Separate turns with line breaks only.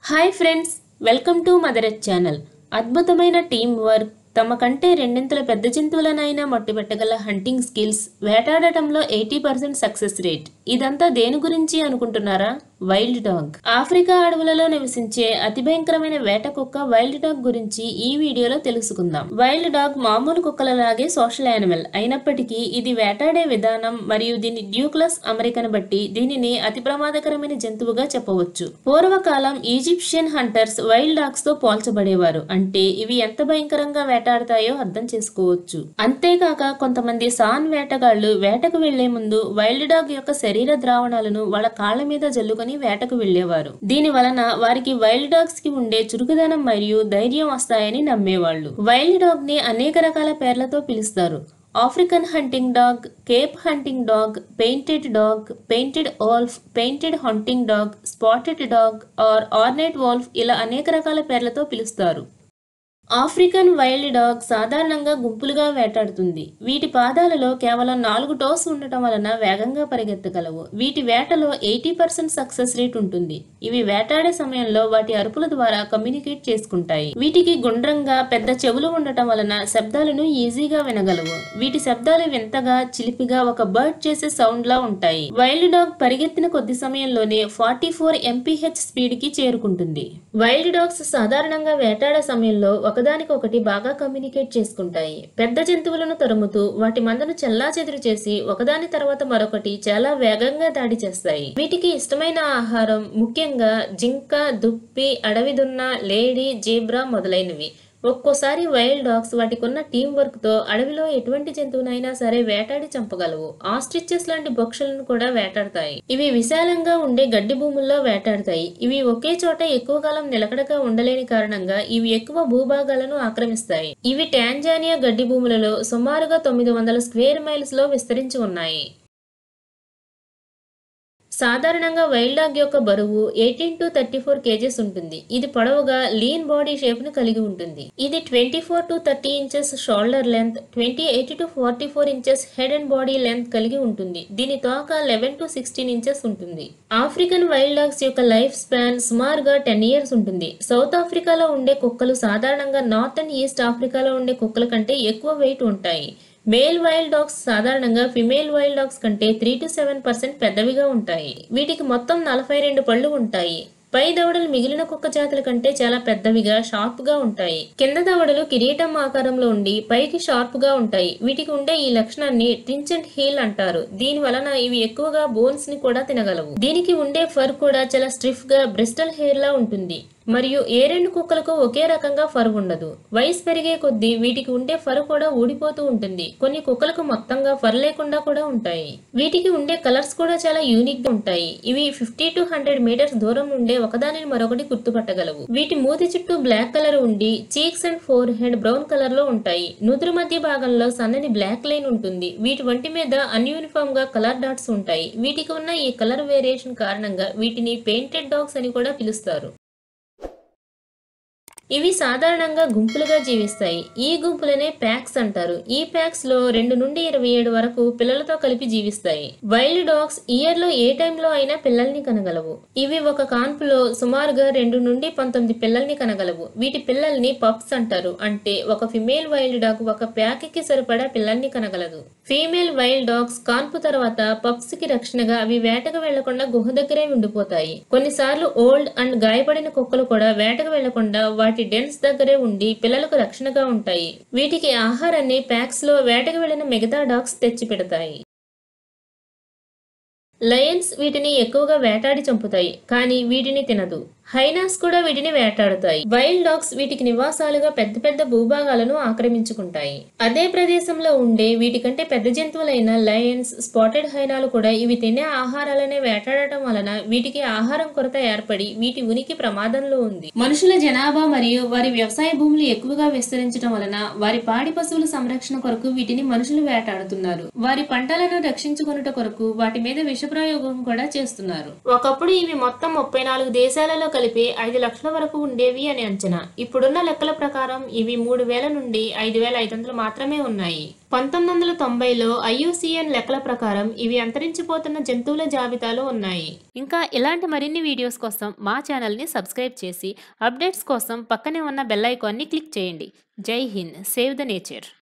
hi friends welcome to మదరత్ channel అద్భుతమైన team work తమ కంటే రెండింతల పెద్ద జంతువులనైనా మట్టుబెట్టగల హంటింగ్ స్కిల్స్ వేటాడటంలో ఎయిటీ పర్సెంట్ సక్సెస్ రేట్ ఇదంతా దేని గురించి అనుకుంటున్నారా వైల్డ్ డాగ్ ఆఫ్రికా అడవులలో నివసించే అతి భయంకరమైన వేట కుక్క వైల్డ్ డాగ్ గురించి ఈ వీడియోలో తెలుసుకుందాం వైల్డ్ డాగ్ మామూలు కుక్కలలాగే సోషల్ యానిమల్ అయినప్పటికీ ఇది వేటాడే విధానం మరియు దీని డ్యూక్లస్ అమెరికన్ బట్టి దీనిని అతి ప్రమాదకరమైన జంతువుగా చెప్పవచ్చు పూర్వకాలం ఈజిప్షియన్ హంటర్స్ వైల్డ్ డాగ్స్ తో పోల్చబడేవారు అంటే ఇవి ఎంత భయంకరంగా వేటాడతాయో అర్థం చేసుకోవచ్చు అంతేకాక కొంతమంది సాన్ వేటగాళ్లు వేటకు వెళ్లే ముందు వైల్డ్ డాగ్ యొక్క శరీర ద్రావణాలను వాళ్ళ కాళ్ల మీద జల్లుకొని వేటకు వెళ్లేవారు దీని వలన వారికి వైల్డ్ డాగ్స్ కి ఉండే చురుకుదనం మరియు ధైర్యం వస్తాయని నమ్మేవాళ్ళు వైల్డ్ డాగ్ ని అనేక రకాల పేర్లతో పిలుస్తారు African hunting dog cape hunting dog painted dog painted wolf painted hunting dog spotted dog or ornate wolf ఇలా అనేక రకాల పేర్లతో పిలుస్తారు ఆఫ్రికన్ వైల్డ్ డాగ్ సాధారణంగా గుంపులుగా వేటాడుతుంది వీటి పాదాలలో కేవలం నాలుగు టోస్ ఉండటం వలన వేగంగా పరిగెత్తగలవు వీటి వేటలో ఎయిటీ పర్సెంట్ సక్సెస్ రేట్ ఉంటుంది ఇవి వేటాడే సమయంలో వాటి అరుపుల ద్వారా కమ్యూనికేట్ చేసుకుంటాయి వీటికి గుండ్రంగా పెద్ద చెవులు ఉండటం వలన శబ్దాలను ఈజీగా వినగలవు వీటి శబ్దాలు వింతగా చిలిపిగా ఒక బర్డ్ చేసే సౌండ్ లా ఉంటాయి వైల్డ్ డాగ్ పరిగెత్తిన కొద్ది సమయంలోనే ఫార్టీ ఫోర్ ఎంపీహెచ్ స్పీడ్ కి చేరుకుంటుంది వైల్డ్ డాగ్స్ సాధారణంగా వేటాడే సమయంలో ఒకదానికొకటి బాగా కమ్యూనికేట్ చేసుకుంటాయి పెద్ద జంతువులను తరుముతూ వాటి మందను చెల్లా చేసి ఒకదాని తర్వాత మరొకటి చాలా వేగంగా దాడి చేస్తాయి వీటికి ఇష్టమైన ఆహారం ముఖ్యంగా జింక దుప్పి అడవి దున్న లేడీ జీబ్రా మొదలైనవి ఒక్కోసారి వైల్డ్ డాగ్స్ వాటికున్న టీం వర్క్ తో అడవిలో ఎటువంటి జంతువునైనా సరే వేటాడి చంపగలవు ఆస్ట్రిచెస్ లాంటి పక్షులను కూడా వేటాడతాయి ఇవి విశాలంగా ఉండే గడ్డి భూముల్లో వేటాడతాయి ఇవి ఒకే చోట ఎక్కువ కాలం నిలకడగా ఉండలేని కారణంగా ఇవి ఎక్కువ భూభాగాలను ఆక్రమిస్తాయి ఇవి టాంజానియా గడ్డి భూములలో సుమారుగా తొమ్మిది వందల స్క్వేర్ మైల్స్ లో విస్తరించి ఉన్నాయి సాధారణంగా వైల్డ్ డాగ్ యొక్క బరువు eighteen to thirty four KGs ఉంటుంది ఇది పొడవుగా లీన్ బాడీ షేప్ ను కలిగి ఉంటుంది ఇది twenty four to thirty inches shoulder length twenty eight to forty four inches head and body length కలిగి ఉంటుంది దీని తోక లెవెన్ టు సిక్స్టీన్ ఇంచెస్ ఉంటుంది ఆఫ్రికన్ వైల్డ్ డాగ్స్ యొక్క లైఫ్ స్పాన్ సుమారుగా టెన్ ఇయర్స్ ఉంటుంది సౌత్ ఆఫ్రికాలో ఉండే కుక్కలు సాధారణంగా నార్త్ అండ్ ఈస్ట్ ఆఫ్రికాలో ఉండే కుక్కల కంటే ఎక్కువ వెయిట్ ఉంటాయి మేల్ వైల్డ్ డాగ్స్ సాధారణంగా ఫిమేల్ వైల్డ్ డాగ్స్ కంటే త్రీ టు సెవెన్ పర్సెంట్ పెద్దవిగా ఉంటాయి వీటికి మొత్తం నలభై రెండు పళ్ళు ఉంటాయి పై దవడలు మిగిలిన కుక్క జాతుల కంటే చాలా పెద్దవిగా షార్ప్ గా ఉంటాయి కింద దవడలు కిరీటం ఆకారంలో ఉండి పైకి షార్ప్ గా ఉంటాయి వీటికి ఉండే ఈ లక్షణాన్ని ట్రించెంట్ హీల్ అంటారు దీని వలన ఇవి ఎక్కువగా బోన్స్ ని కూడా తినగలవు దీనికి ఉండే ఫర్ కూడా చాలా స్ట్రిఫ్ గా బ్రిస్టల్ హెయిర్ లా ఉంటుంది మరియు ఏ రెండు కుక్కలకు ఒకే రకంగా ఫర్ ఉండదు వయసు పెరిగే కొద్దీ వీటికి ఉండే ఫర్ కూడా ఊడిపోతూ ఉంటుంది కొన్ని కుక్కలకు మొత్తంగా ఫర్ లేకుండా కూడా ఉంటాయి వీటికి ఉండే కలర్స్ కూడా చాలా యూనిక్ గా ఉంటాయి ఇవి ఫిఫ్టీ టు హండ్రెడ్ మీటర్స్ దూరం నుండే ఒకదానిని మరొకటి గుర్తుపట్టగలవు వీటి మూతి చుట్టూ బ్లాక్ కలర్ ఉండి cheeks and forehead brown colour లో ఉంటాయి నుదురు మధ్య భాగంలో సన్నని బ్లాక్ లైన్ ఉంటుంది వీటి వంటి మీద అన్యూనిఫామ్ గా కలర్ డాట్స్ ఉంటాయి వీటికి ఉన్న ఈ కలర్ వేరియేషన్ కారణంగా వీటిని పెయింటెడ్ డాగ్స్ అని కూడా పిలుస్తారు ఇవి సాధారణంగా గుంపులుగా జీవిస్తాయి ఈ గుంపులనే ప్యాక్స్ అంటారు ఈ ప్యాక్స్ లో రెండు నుండి ఇరవై ఏడు వరకు పిల్లలతో కలిపి జీవిస్తాయి వైల్డ్ డాగ్స్ ఇయర్ లో ఏ టైంలో అయినా పిల్లల్ని కనగలవు ఇవి ఒక కాన్పులో సుమారుగా రెండు నుండి పంతొమ్మిది పిల్లల్ని కనగలవు వీటి పిల్లల్ని పప్స్ అంటారు అంటే ఒక ఫిమేల్ వైల్డ్ డాగ్ ఒక ప్యాక్ కి సరిపడా పిల్లల్ని కనగలదు ఫీమేల్ వైల్డ్ డాగ్స్ కాన్పు తర్వాత పప్స్ కి రక్షణగా అవి వేటకు వెళ్లకుండా గుహ దగ్గరే ఉండిపోతాయి కొన్నిసార్లు ఓల్డ్ అండ్ గాయపడిన కుక్కలు కూడా వేటకు వెళ్లకుండా వాటి డెన్స్ దగ్గరే ఉండి పిల్లలకు రక్షణగా ఉంటాయి వీటికి ఆహారాన్ని ప్యాక్స్ లో వేటకు వెళ్లిన మిగతా డాగ్స్ తెచ్చి పెడతాయి లయన్స్ వీటిని ఎక్కువగా వేటాడి చంపుతాయి కానీ వీటిని తినదు హైనాస్ కూడా వీటిని వేటాడుతాయి వైల్డ్ డాగ్స్ వీటికి నివాసాలుగా పెద్ద పెద్ద భూభాగాలను ఆక్రమించుకుంటాయి అదే ప్రదేశంలో ఉండే వీటికంటే పెద్ద జంతువులైన లయన్స్ స్పాటెడ్ హైనాలు కూడా ఇవి తినే ఆహారాలనే వేటాడటం వలన వీటికి ఆహారం కొరత ఏర్పడి వీటి ఉనికి ప్రమాదంలో ఉంది మనుషుల జనాభా మరియు వారి వ్యవసాయ భూములు ఎక్కువగా విస్తరించడం వలన వారి పాడి పశువుల సంరక్షణ కొరకు వీటిని మనుషులు వేటాడుతున్నారు వారి పంటలను రక్షించుకొనుట కొరకు వాటి మీద విషప్రయోగం కూడా చేస్తున్నారు ఒకప్పుడు ఇవి మొత్తం ముప్పై నాలుగు దేశాలలో కలిపి ఐదు లక్షల వరకు ఉండేవి అని అంచనా ఇప్పుడున్న లెక్కల ప్రకారం ఇవి మూడు వేల నుండి ఐదు వేల ఐదు వందలు మాత్రమే ఉన్నాయి పంతొమ్మిది వందల తొంభైలో ఐయుసిఎన్ లెక్కల ప్రకారం ఇవి అంతరించిపోతున్న జంతువుల జాబితాలో ఉన్నాయి ఇంకా ఇలాంటి మరిన్ని వీడియోస్ కోసం మా ఛానల్ని సబ్స్క్రైబ్ చేసి అప్డేట్స్ కోసం పక్కనే ఉన్న బెల్ ఐకాన్ని క్లిక్ చేయండి జై హింద్ సేవ్ ద నేచర్